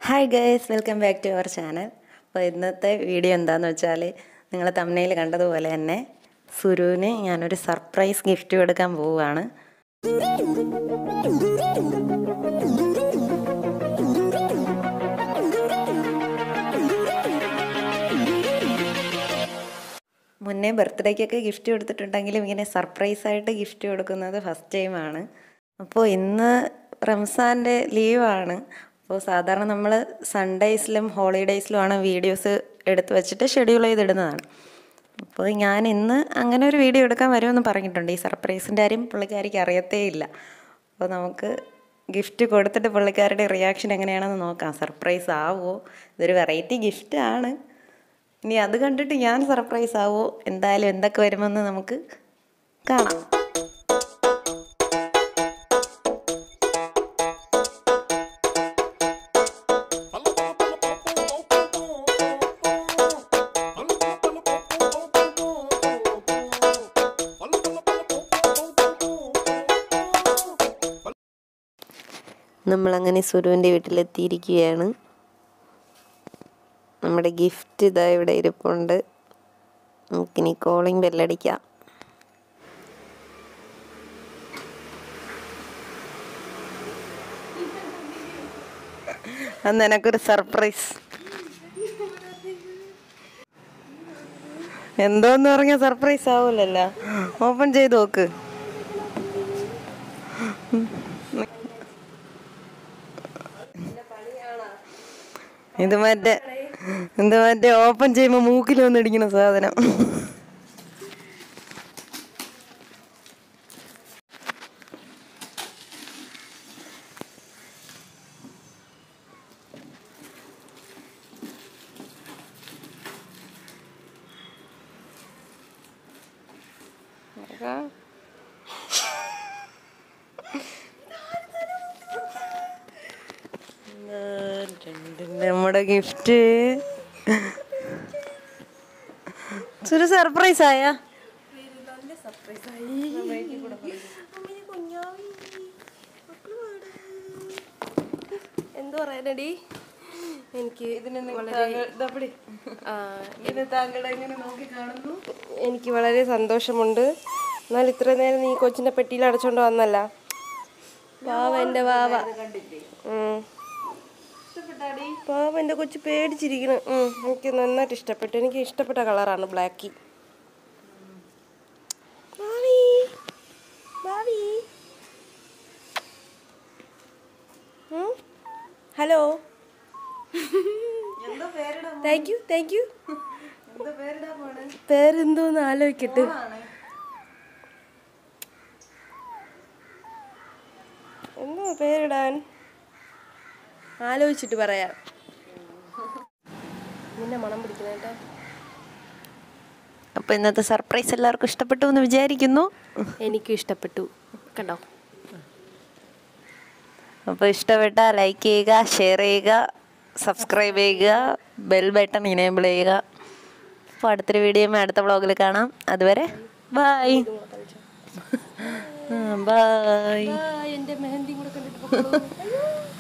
Hi guys welcome back to അവർ channel അപ്പോൾ ഇന്നത്തെ വീഡിയോ എന്താണെന്ന് വെച്ചാൽ നിങ്ങൾ തമ്മനയിൽ കണ്ടതുപോലെ തന്നെ സുരുവിന് ഞാനൊരു സർപ്രൈസ് ഗിഫ്റ്റ് കൊടുക്കാൻ പോവുകയാണ് മുന്നേ ബർത്ത്ഡേക്കൊക്കെ ഗിഫ്റ്റ് കൊടുത്തിട്ടുണ്ടെങ്കിലും ഇങ്ങനെ സർപ്രൈസ് ആയിട്ട് ഗിഫ്റ്റ് കൊടുക്കുന്നത് ഫസ്റ്റ് ടൈമാണ് അപ്പോൾ ഇന്ന് റംസാൻ്റെ ലീവാണ് അപ്പോൾ സാധാരണ നമ്മൾ സൺഡേയ്സിലും ഹോളിഡേയ്സിലുമാണ് വീഡിയോസ് എടുത്ത് വെച്ചിട്ട് ഷെഡ്യൂൾ ചെയ്തിടുന്നതാണ് അപ്പോൾ ഞാൻ ഇന്ന് അങ്ങനെ ഒരു വീഡിയോ എടുക്കാൻ വരുമെന്ന് പറഞ്ഞിട്ടുണ്ട് ഈ സർപ്രൈസിൻ്റെ കാര്യം പുള്ളിക്കാരിക്ക് അറിയത്തേ ഇല്ല അപ്പോൾ നമുക്ക് ഗിഫ്റ്റ് കൊടുത്തിട്ട് പുള്ളിക്കാരുടെ റിയാക്ഷൻ എങ്ങനെയാണെന്ന് നോക്കാം സർപ്രൈസ് ആവുമോ ഇതൊരു വെറൈറ്റി ഗിഫ്റ്റ് ആണ് ഇനി അത് കണ്ടിട്ട് ഞാൻ സർപ്രൈസ് ആവോ എന്തായാലും എന്തൊക്കെ വരുമെന്ന് നമുക്ക് കാണാം നമ്മളങ്ങനെ സുരുവിൻ്റെ വീട്ടിലെത്തിയിരിക്കുകയാണ് നമ്മുടെ ഗിഫ്റ്റ് ഇതാ ഇവിടെ ഇരിപ്പുണ്ട് നമുക്കിനി കോളിംഗ് ബെല്ലടിക്കാം അന്ന് എനക്കൊരു സർപ്രൈസ് എന്തോന്ന് പറഞ്ഞ സർപ്രൈസ് ആവൂലല്ലോ ഓപ്പൺ ചെയ്ത് നോക്ക് ഇത് മറ്റേ ഇത് മറ്റേ ഓപ്പൺ ചെയ്യുമ്പോ മൂക്കിൽ വന്നിടിക്കുന്ന സാധനം നമ്മുടെ ഗിഫ്റ്റ് ഒരു സർപ്രൈസ് ആയ എന്തു പറയാനടി എനിക്ക് ആ, എനിക്ക് വളരെ സന്തോഷമുണ്ട് എന്നാൽ ഇത്ര നേരം നീ കൊച്ചിന്റെ പെട്ടിയിൽ അടച്ചോണ്ട് വന്നല്ല വാവ എന്റെ വാവ ഉം. പാവ എന്റെ കൊച്ചു പേടിച്ചിരിക്കണം ഉം, എനിക്ക് നന്നായിട്ട് ഇഷ്ടപ്പെട്ടു എനിക്ക് ഇഷ്ടപ്പെട്ട കളറാണ് ബ്ലാക്കി ഭാവി ഭാവി ഉം? Hello thank you thank you പേരെന്തോന്ന് ആലോചിക്കട്ടെ എന്തോ പേരിടാൻ ആലോചിച്ചിട്ട് പറയാം നിന്നെ മണം പിടിക്കുന്നേട്ടാ അപ്പൊ ഇന്നത്തെ സർപ്രൈസ് എല്ലാവർക്കും ഇഷ്ടപ്പെട്ടു എന്ന് വിചാരിക്കുന്നു എനിക്കും ഇഷ്ടപ്പെട്ടു കണ്ടോ അപ്പോൾ ഇഷ്ടപ്പെട്ട ലൈക്ക് ചെയ്യുക ഷെയർ ചെയ്യുക സബ്സ്ക്രൈബ് ചെയ്യുക ബെൽ ബട്ടൺ ഇനേബിൾ ചെയ്യുക അപ്പോൾ അടുത്തൊരു വീഡിയോ അടുത്ത വ്ളോഗിൽ കാണാം അതുവരെ ബായ് ബായ് എന്റെ മെഹന്തി കൂടെ കണ്ടിട്ട്